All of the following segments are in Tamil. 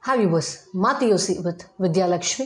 ஹாவ் யூவர்ஸ் மாத்தி யோசி வித் வித்யாலக்ஷ்மி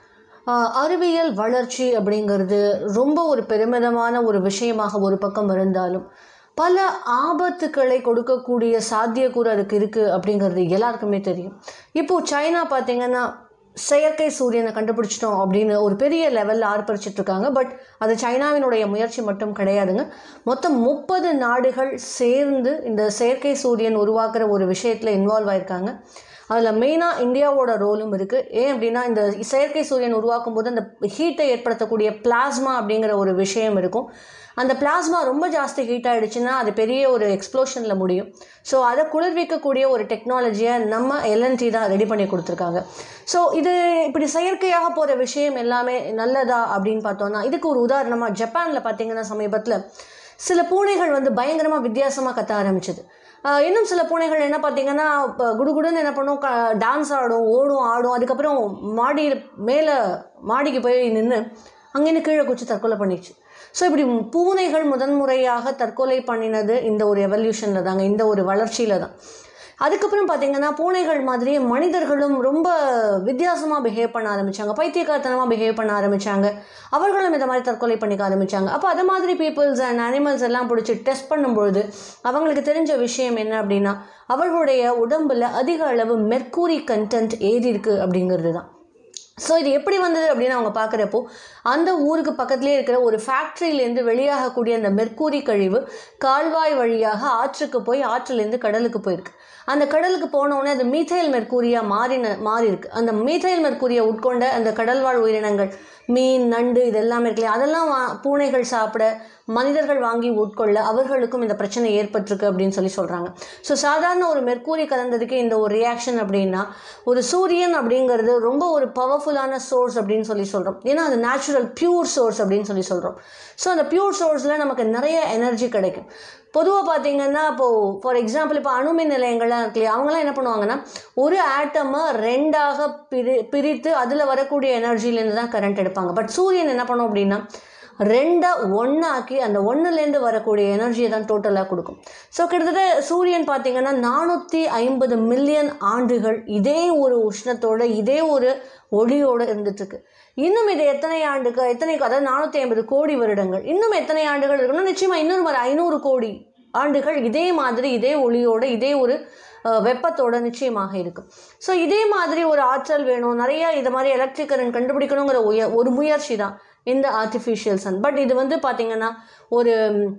ஆஹ் அறிவியல் வளர்ச்சி அப்படிங்கிறது ரொம்ப ஒரு பெருமிதமான ஒரு விஷயமாக ஒரு பக்கம் இருந்தாலும் பல ஆபத்துக்களை கொடுக்கக்கூடிய சாத்தியக்கூறு அதுக்கு இருக்குது அப்படிங்கிறது எல்லாருக்குமே தெரியும் இப்போது சைனா பார்த்தீங்கன்னா செயற்கை சூரியனை கண்டுபிடிச்சிட்டோம் அப்படின்னு ஒரு பெரிய லெவலில் ஆர்ப்பரிச்சிட்டு இருக்காங்க பட் அது சைனாவினுடைய முயற்சி மட்டும் கிடையாதுங்க மொத்தம் முப்பது நாடுகள் சேர்ந்து இந்த செயற்கை சூரியன் உருவாக்குற ஒரு விஷயத்தில் இன்வால்வ் ஆயிருக்காங்க அதில் மெயினாக இந்தியாவோட ரோலும் இருக்குது ஏன் அப்படின்னா இந்த செயற்கை சூரியன் உருவாக்கும் போது அந்த ஹீட்டை ஏற்படுத்தக்கூடிய பிளாஸ்மா அப்படிங்கிற ஒரு விஷயம் இருக்கும் அந்த பிளாஸ்மா ரொம்ப ஜாஸ்தி ஹீட் ஆகிடுச்சுன்னா அது பெரிய ஒரு எக்ஸ்ப்ளோஷனில் முடியும் ஸோ அதை குளிர்விக்கக்கூடிய ஒரு டெக்னாலஜியை நம்ம எல்என்டி தான் ரெடி பண்ணி கொடுத்துருக்காங்க ஸோ இது இப்படி செயற்கையாக போகிற விஷயம் எல்லாமே நல்லதா அப்படின்னு பார்த்தோன்னா இதுக்கு ஒரு உதாரணமாக ஜப்பானில் பார்த்தீங்கன்னா சமீபத்தில் சில பூனைகள் வந்து பயங்கரமாக வித்தியாசமாக கத்த ஆரம்பிச்சது ஆஹ் இன்னும் சில பூனைகள் என்ன பார்த்தீங்கன்னா இப்போ குடுகுடுன்னு என்ன பண்ணும் க டான்ஸ் ஆடும் ஓடும் ஆடும் அதுக்கப்புறம் மாடியில் மேலே மாடிக்கு போய் நின்று அங்கேருந்து கீழே குச்சி தற்கொலை பண்ணிடுச்சு ஸோ இப்படி பூனைகள் முதன்முறையாக தற்கொலை பண்ணினது இந்த ஒரு எவல்யூஷனில் தாங்க இந்த ஒரு வளர்ச்சியில் தான் அதுக்கப்புறம் பார்த்தீங்கன்னா பூனைகள் மாதிரியே மனிதர்களும் ரொம்ப வித்தியாசமாக பிஹேவ் பண்ண ஆரம்பித்தாங்க பைத்தியக்காரத்தனமாக பிஹேவ் பண்ண ஆரம்பித்தாங்க அவர்களும் இந்த மாதிரி தற்கொலை பண்ணிக்க ஆரம்பித்தாங்க அப்போ அது மாதிரி பீப்புள்ஸ் அண்ட் அனிமல்ஸ் எல்லாம் பிடிச்சி டெஸ்ட் பண்ணும்பொழுது அவங்களுக்கு தெரிஞ்ச விஷயம் என்ன அப்படின்னா அவர்களுடைய உடம்புல அதிக அளவு மெர்க்கூரி கண்டென்ட் ஏறி இருக்கு அப்படிங்கிறது தான் ஸோ இது எப்படி வந்தது அப்படின்னு அவங்க பார்க்குறப்போ அந்த ஊருக்கு பக்கத்துலேயே இருக்கிற ஒரு ஃபேக்ட்ரியிலேருந்து வெளியாகக்கூடிய அந்த மெர்க்கூரி கழிவு கால்வாய் வழியாக ஆற்றுக்கு போய் ஆற்றிலேருந்து கடலுக்கு போயிருக்கு அந்த கடலுக்கு போனோடனே அது மீதைல் மெர்க்கூரியாக மாறின மாறி இருக்கு அந்த மீதைல் மெர்க்கூரியை உட்கொண்ட அந்த கடல்வாழ் உயிரினங்கள் மீன் நண்டு இது எல்லாமே இருக்கு இல்லையா அதெல்லாம் வா பூனைகள் சாப்பிட மனிதர்கள் வாங்கி உட்கொள்ள அவர்களுக்கும் இந்த பிரச்சனை ஏற்பட்டிருக்கு அப்படின்னு சொல்லி சொல்கிறாங்க ஸோ சாதாரண ஒரு மெர்க்கூரி கலந்ததுக்கு இந்த ஒரு ரியாக்ஷன் அப்படின்னா ஒரு சூரியன் அப்படிங்கிறது ரொம்ப ஒரு பவர்ஃபுல்லான சோர்ஸ் அப்படின்னு சொல்லி சொல்கிறோம் ஏன்னா அது நேச்சுரல் பியூர் சோர்ஸ் அப்படின்னு சொல்லி சொல்கிறோம் ஸோ அந்த பியூர் சோர்ஸில் நமக்கு நிறைய எனர்ஜி கிடைக்கும் பொதுவாக பார்த்தீங்கன்னா இப்போது ஃபார் எக்ஸாம்பிள் இப்போ அணுமின் நிலையங்கள்லாம் இருக்கு இல்லையா அவங்களாம் என்ன பண்ணுவாங்கன்னா ஒரு ஆட்டமை ரெண்டாக பிரி பிரித்து அதில் வரக்கூடிய எனர்ஜிலேருந்து தான் கரண்ட் எடுப்பாங்க பட் சூரியன் என்ன பண்ணும் அப்படின்னா ரெண்டை ஒன்றாக்கி அந்த ஒன்றுலேருந்து வரக்கூடிய எனர்ஜியை தான் டோட்டலாக கொடுக்கும் ஸோ கிட்டத்தட்ட சூரியன் பார்த்தீங்கன்னா நானூற்றி ஐம்பது மில்லியன் ஆண்டுகள் இதே ஒரு உஷ்ணத்தோட இதே ஒரு ஒளியோடு இருந்துட்டுருக்கு இன்னும் இது எத்தனை ஆண்டுக்கு எத்தனை அதாவது நானூற்றி ஐம்பது கோடி வருடங்கள் இன்னும் எத்தனை ஆண்டுகள் இருக்கணும் நிச்சயமாக இன்னும் ஒரு ஐநூறு கோடி ஆண்டுகள் இதே மாதிரி இதே ஒளியோட இதே ஒரு அஹ், வெப்பத்தோட நிச்சயமாக இருக்கும் ஸோ இதே மாதிரி ஒரு ஆற்றல் வேணும் நிறைய இது மாதிரி எலக்ட்ரிக் கரண்ட் கண்டுபிடிக்கணுங்கிற உய ஒரு முயற்சி தான் இந்த ஆர்டிஃபிஷியல் சன் பட் இது வந்து பார்த்திங்கன்னா ஒரு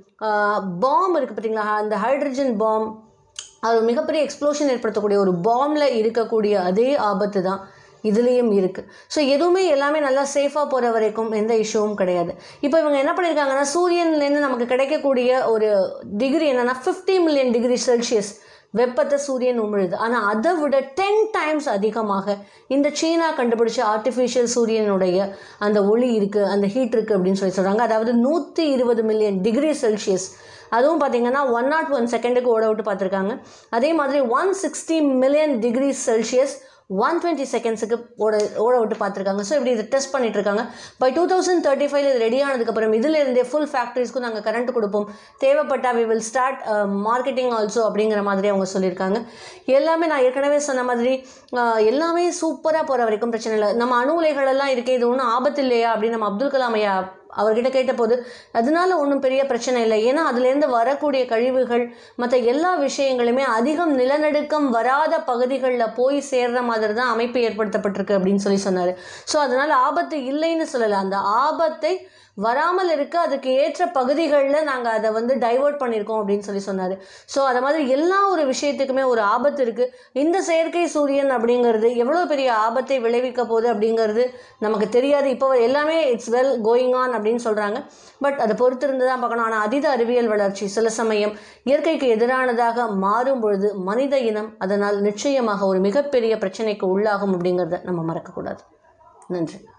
பாம் இருக்குது பார்த்தீங்களா அந்த ஹைட்ரஜன் பாம் அது ஒரு மிகப்பெரிய எக்ஸ்ப்ளோஷன் ஏற்படுத்தக்கூடிய ஒரு பாம்பில் இருக்கக்கூடிய அதே ஆபத்து தான் இதுலேயும் இருக்குது ஸோ எதுவுமே எல்லாமே நல்லா சேஃபாக போகிற வரைக்கும் எந்த இஷ்யூவும் கிடையாது இப்போ இவங்க என்ன பண்ணியிருக்காங்கன்னா சூரியன்லேருந்து நமக்கு கிடைக்கக்கூடிய ஒரு டிகிரி என்னென்னா ஃபிஃப்டி மில்லியன் டிகிரி செல்சியஸ் வெப்பத்தை சூரியன் உமிழுது ஆனால் அதை விட டென் டைம்ஸ் அதிகமாக இந்த சீனா கண்டுபிடிச்ச ஆர்டிஃபிஷியல் சூரியனுடைய அந்த ஒளி இருக்குது அந்த ஹீட் இருக்குது அப்படின்னு சொல்லி சொல்கிறாங்க அதாவது நூற்றி இருபது மில்லியன் டிகிரி செல்சியஸ் அதுவும் பார்த்தீங்கன்னா ஒன் நாட் ஒன் செகண்டுக்கு ஓட விட்டு பார்த்துருக்காங்க அதே மாதிரி one sixty million degree Celsius one twenty செகண்ட்ஸுக்கு ஓட ஓட விட்டு பார்த்துருக்காங்க ஸோ இப்படி இதை டெஸ்ட் பண்ணிட்டு இருக்காங்க by two thousand thirty five இது ரெடி ஆனதுக்கப்புறம் இதிலிருந்தே ஃபுல் ஃபேக்ட்ரிஸ்க்கும் நாங்கள் கரண்ட் கொடுப்போம் தேவைப்பட்டா we will start marketing also அப்படிங்கிற மாதிரி அவங்க சொல்லியிருக்காங்க எல்லாமே நான் ஏற்கனவே சொன்ன மாதிரி அஹ், எல்லாமே சூப்பராக போகிற வரைக்கும் பிரச்சனை இல்லை நம்ம அணு உலைகள் எல்லாம் இருக்கே இது ஒன்றும் ஆபத்து இல்லையா அப்படின்னு நம்ம அப்துல் கலாம் ஐயா அவர்கிட்ட கேட்டபோது அதனால ஒன்றும் பெரிய பிரச்சனை இல்லை ஏன்னா அதுலேருந்து வரக்கூடிய கழிவுகள் மற்ற எல்லா விஷயங்களுமே அதிகம் நிலநடுக்கம் வராத பகுதிகளில் போய் சேர்ற மாதிரி தான் அமைப்பு ஏற்படுத்தப்பட்டிருக்கு அப்படின்னு சொல்லி சொன்னார் ஸோ அதனால் ஆபத்து இல்லைன்னு சொல்லலை அந்த ஆபத்தை வராமல் இருக்க அதுக்கு ஏற்ற பகுதிகளில் நாங்கள் அதை வந்து டைவர்ட் பண்ணியிருக்கோம் அப்படின்னு சொல்லி சொன்னார் ஸோ அதை மாதிரி எல்லா ஒரு விஷயத்துக்குமே ஒரு ஆபத்து இருக்குது இந்த செயற்கை சூரியன் அப்படிங்கிறது எவ்வளோ பெரிய ஆபத்தை விளைவிக்க போகுது அப்படிங்கிறது நமக்கு தெரியாது இப்போ எல்லாமே இட்ஸ் வெல் கோயிங் ஆன் அப்படின்னு சொல்கிறாங்க பட் அதை பொறுத்திருந்து தான் பார்க்கணும் ஆனால் அதீத அறிவியல் வளர்ச்சி சில சமயம் இயற்கைக்கு எதிரானதாக மாறும் பொழுது மனித இனம் அதனால் நிச்சயமாக ஒரு மிகப்பெரிய பிரச்சனைக்கு உள்ளாகும் அப்படிங்கிறத நம்ம மறக்கக்கூடாது நன்றி